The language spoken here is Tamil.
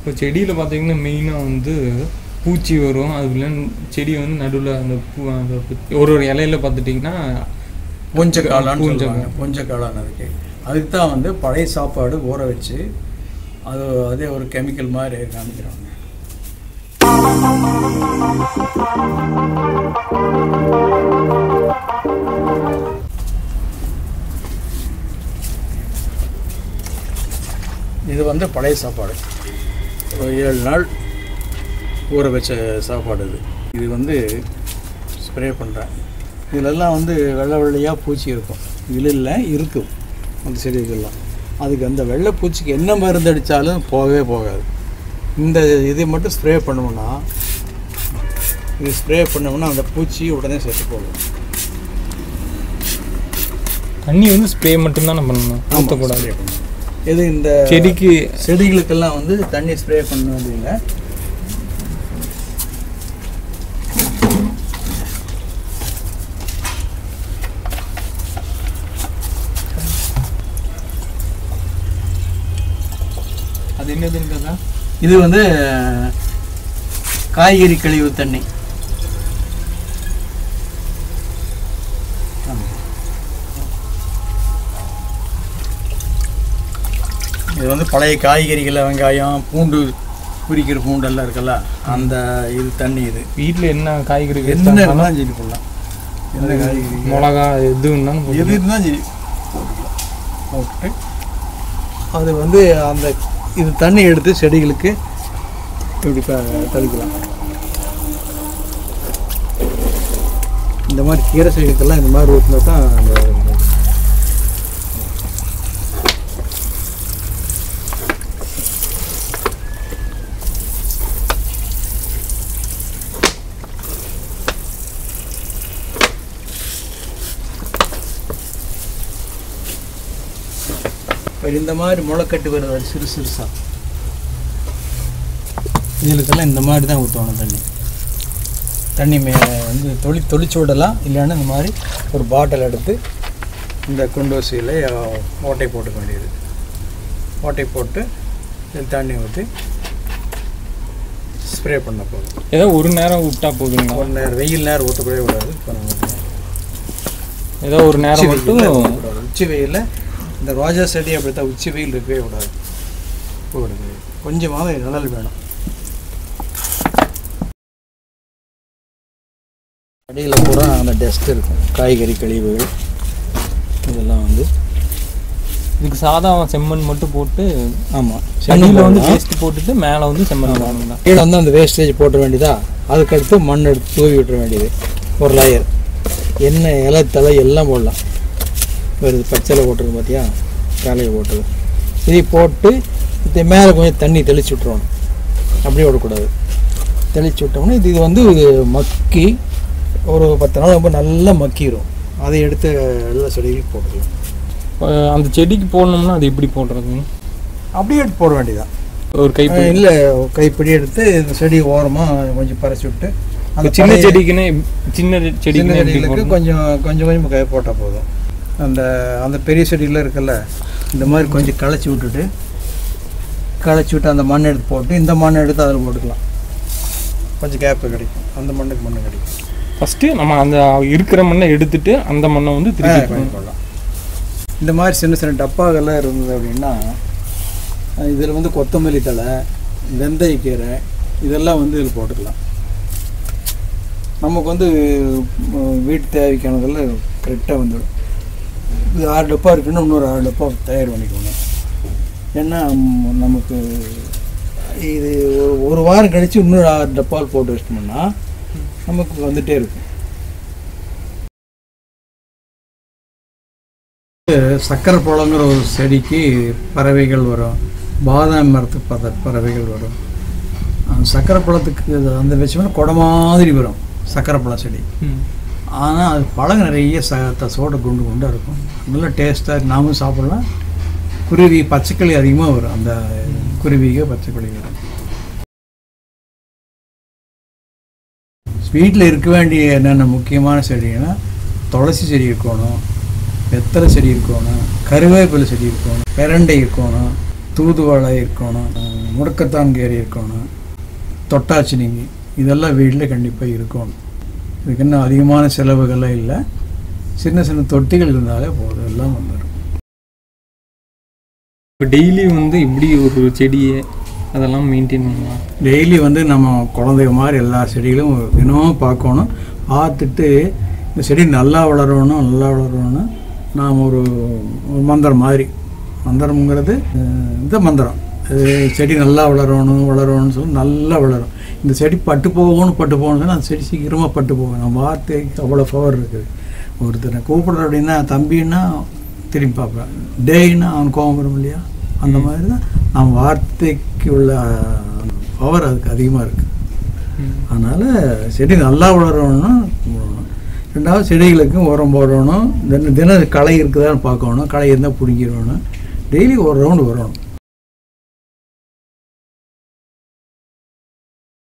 இப்போ செடியில் பார்த்தீங்கன்னா மெயினாக வந்து பூச்சி வரும் அதுக்குள்ள செடி வந்து நடுவில் அந்த பூ அந்த ஒரு ஒரு இலையில பார்த்துட்டிங்கன்னா பூஞ்ச காளான்னு பூஞ்சை சொல்லுவாங்க பூஞ்ச காளான் அதுக்கு அதுக்கு தான் வந்து பழைய சாப்பாடு ஊற வச்சு அது அதே ஒரு கெமிக்கல் மாதிரி காமிக்கிறாங்க இது வந்து பழைய சாப்பாடு ஒரு ஏழு நாள் ஊற வச்ச சாப்பாடு இது இது வந்து ஸ்ப்ரே பண்ணுறேன் இதிலெல்லாம் வந்து வெள்ளை வெள்ளையாக பூச்சி இருக்கும் இதில் இல்லை இருக்கும் அந்த செடிகள்லாம் அதுக்கு அந்த வெள்ளை பூச்சிக்கு என்ன மருந்து அடித்தாலும் போகவே போகாது இந்த இதை மட்டும் ஸ்ப்ரே பண்ணோம்னா இது ஸ்ப்ரே பண்ணோம்னா அந்த பூச்சி உடனே செத்து போகும் தண்ணி வந்து ஸ்ப்ரே மட்டும்தான் பண்ணணும் ஊற்றக்கூடாது spray பண்ணணும். இது இந்த செடிக்கு செடிகளுக்கெல்லாம் வந்து தண்ணி ஸ்ப்ரே பண்ண வேண்டியதில்லை அது என்னதுன்றதா இது வந்து காய்கறி கழிவு தண்ணி இது வந்து பழைய காய்கறிகள் வெங்காயம் பூண்டு குறிக்கிற பூண்டெல்லாம் இருக்குல்ல அந்த இது தண்ணி இது வீட்டில் என்ன காய்கறி என்ன இருந்தாலும் இருந்தாலும் சரி போடலாம் எந்த காய்கறி மிளகா எது இருந்தாலும் எது போட்டுக்கலாம். இருந்தாலும் சரி போட்டுக்கலாம் போட்டு அது வந்து அந்த இது தண்ணி எடுத்து செடிகளுக்கு இப்படி க- தெளிக்கலாம் இந்த மாதிரி கீரை செடிகளுக்கெல்லாம் இந்த மாதிரி ஊற்றினா தான் அந்த இப்ப இந்த மாதிரி முளைக்கட்டு வருது அது சிறு சிறுசா இதுகளுக்கெல்லாம் இந்த மாதிரி தான் ஊற்றணும் தண்ணி தண்ணி மே வந்து தொளி தொளிச்சு விடலாம் இல்லைன்னா இந்த மாதிரி ஒரு பாட்டில் எடுத்து இந்த குண்டோசியில் ஓட்டை போட்டுக்க வேண்டியது ஓட்டை போட்டு இது தண்ணி ஊற்றி ஸ்ப்ரே பண்ண போதும் ஏதோ ஒரு நேரம் விட்டா போதுங்களா ஒரு நேரம் வெயில் நேரம் ஊற்றக்கூடவே விடாது இப்போ நம்ம ஏதோ ஒரு உச்சி நேரம் வெயில்ல மட்டும் ஊத்தக்கூடாது. உச்சி வெயிலில் இந்த ரோஜா செடி அப்படித்தான் உச்சி வெயில் இருக்கவே கூடாது போடுது கொஞ்சமாவது நிழல் வேணும் அடியில் பூரா அந்த டஸ்ட் இருக்கும் காய்கறி கழிவுகள் இதெல்லாம் வந்து இதுக்கு சாதா செம்மண் மட்டும் போட்டு ஆமாம் தண்ணியில் வந்து பேஸ்ட் போட்டுட்டு மேலே வந்து செம்மண் போடணுங்களா கீழே வந்து அந்த வேஸ்டேஜ் போட்ட வேண்டியதா அதுக்கடுத்து மண் எடுத்து தூவி விட்டுற வேண்டியது ஒரு லேயர் எண்ணெய் இலை தலை எல்லாம் போடலாம் வருது பச்சையில் போட்டிருக்கு பார்த்தியா காலையில் போட்டது இதை போட்டு இது மேலே கொஞ்சம் தண்ணி தெளிச்சு விட்ருவோம் அப்படியே விடக்கூடாது தெளிச்சு விட்டோம்னா இது இது வந்து மக்கி ஒரு பத்து நாள் ரொம்ப நல்லா மக்கிரும் அதை எடுத்து எல்லா செடிகளுக்கு போட்டுக்கலாம் அஹ் அந்த செடிக்கு போடணும்னா அது எப்படி போடுறதுங்க அப்படியே எடுத்து போட வேண்டியதான் ஒரு கைப்பிடி இல்லை கைப்பிடி எடுத்து இந்த செடி ஓரமாக கொஞ்சம் பறிச்சு விட்டு அந்த சின்ன பழைய- செடிக்குன்னு சின்ன சின்ன செடிக்குன்னு எப்படி செடிகளுக்கு போடணும்? கொஞ்சம் கொஞ்சம் கொஞ்சம் கை போட்டால் போதும் அந்த அந்த பெரிய செடியில் இருக்குல்ல இந்த மாதிரி கொஞ்சம் களைச்சி விட்டுட்டு களைச்சி விட்டு அந்த மண் எடுத்து போட்டு இந்த மண் எடுத்து அதில் போட்டுக்கலாம் கொஞ்சம் கேப்பு கிடைக்கும் அந்த மண்ணுக்கு மண்ணு கிடைக்கும் ஃபர்ஸ்ட் நம்ம அந்த இருக்கிற மண்ணை எடுத்துட்டு அந்த மண்ணை வந்து திருப்பி ஆ, கொஞ்சம் போடலாம் இந்த மாதிரி சின்ன சின்ன டப்பாக்கெல்லாம் இருந்தது அப்படின்னா இதில் வந்து கொத்தமல்லி தழை வெந்தயக்கீரை இதெல்லாம் வந்து இதில் போட்டுக்கலாம் நமக்கு வந்து ம், வீட்டு தேவைக்கானதெல்லாம் கரெக்டாக வந்துடும் இது ஆறு டப்பா இருக்குன்னா இன்னொரு ஆறு டப்பா தயார் பண்ணிக்கணும் ஏன்னா ம், நமக்கு இது ஒரு- ஒரு வாரம் கழித்து இன்னொரு ஆறு டப்பால் போட்டு வச்சிட்டோம்னா நமக்கு வந்துட்டே இருக்கும் சக்கரை பழங்கிற ஒரு செடிக்கு பறவைகள் வரும் பாதாம் மரத்துக்கு பத பறவைகள் வரும் அந்த சக்கரை பழத்துக்கு இது அந்த வச்சோம்னா கொடை மாதிரி வரும் சக்கரை பழம் செடி ம். ஆனால் அது பழம் நிறைய ச சோட குண்டு குண்டாக இருக்கும் நல்லா டேஸ்ட்டாக நாமும் சாப்பிடலாம் குருவி பச்சைக்கிளி அதிகமாக வரும் அந்த குருவிக பச்சைக்கிளி வரும் வீட்டில் இருக்க வேண்டிய என்னென்ன முக்கியமான செடின்னா துளசி செடி இருக்கணும் வெத்தலை செடி இருக்கணும் கருவேப்பிலை செடி இருக்கணும் பெரண்டை இருக்கணும் தூதுவளை இருக்கணும் முடக்கத்தான் கேரி இருக்கணும் தொட்டாச்சினிங்கி இதெல்லாம் வீட்டில் கண்டிப்பாக இருக்கணும் இதுக்கு இன்னும் அதிகமான செலவுகள்லாம் இல்லை சின்ன சின்ன தொட்டிகள் இருந்தாலே போதும் எல்லாம் வந்துடும் இப்போ டெய்லி வந்து இப்படி ஒரு செடியை அதெல்லாம் மெயின்டைன் பண்ணலாம் டெய்லி வந்து நம்ம குழந்தைங்க மாதிரி எல்லா செடிகளும் தினமும் பார்க்கணும் பார்த்துட்டு இந்த செடி நல்லா வளரணும் நல்லா வளரணும் நாம் ஒரு ஒரு மந்திரம் மாதிரி மந்திரம்ங்கிறது அஹ், இந்த மந்திரம் இது செடி நல்லா வளரணும் வளரணும்னு சொல்லி நல்லா வளரும் இந்த செடி பட்டு போகணும் பட்டு போகணும்னு சொன்னா அந்த செடி சீக்கிரமாக பட்டு போகும் நம்ம வார்த்தைக்கு அவ்வளோ பவர் இருக்குது ஒருத்தனை கூப்பிடுற அப்படின்னா தம்பின்னா திரும்பி பார்ப்பேன் டேய்னா அவன் கோபம் வரும் இல்லையா அந்த மாதிரி தான் நம்ம வார்த்தைக்கு உள்ள பவர் அதுக்கு அதிகமாக இருக்குது அதனால் செடி நல்லா வளரணும்னா வளரணும். ரெண்டாவது செடிகளுக்கும் உரம் போடணும் தின தினம் களை இருக்குதான்னு பார்க்கணும் களை இருந்தால் பிடிங்கிடணும் டெய்லி ஒரு ரவுண்டு வரணும்